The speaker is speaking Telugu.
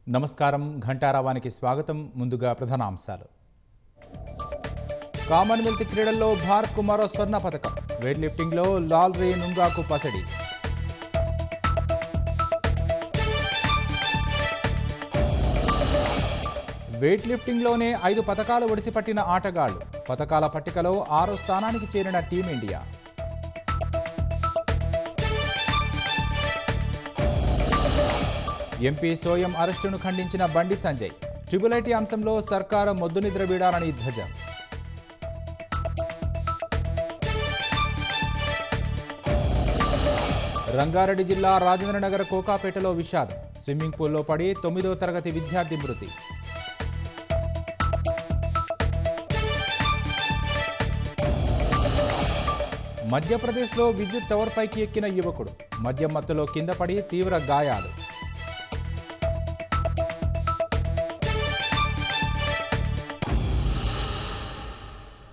నమస్కారం ఘంటారావానికి స్వాగతం ముందుగా ప్రధానాంశాలు కామన్వెల్త్ క్రీడల్లో భారత్కు మరో స్వర్ణ పథకం వెయిట్ లిఫ్టింగ్లో లాల్రీ నుంగాకు పసడి వెయిట్ లిఫ్టింగ్లోనే ఐదు పథకాలు ఒడిసిపట్టిన ఆటగాళ్లు పథకాల పట్టికలో ఆరో స్థానానికి చేరిన టీమిండియా ఎంపీ సోయం అరెస్టును ఖండించిన బండి సంజయ్ ట్రిబుల్ ఐటీ అంశంలో సర్కారు మొద్దు నిద్ర వీడాలని ధ్వజం రంగారెడ్డి జిల్లా రాజేంద్రనగర్ కోకాపేటలో విషాదం స్విమ్మింగ్ పూల్లో పడి తొమ్మిదో తరగతి విద్యార్థి మృతి మధ్యప్రదేశ్లో విద్యుత్ టవర్ పైకి ఎక్కిన యువకుడు మద్యం మత్తులో కింద పడి తీవ్ర గాయాలు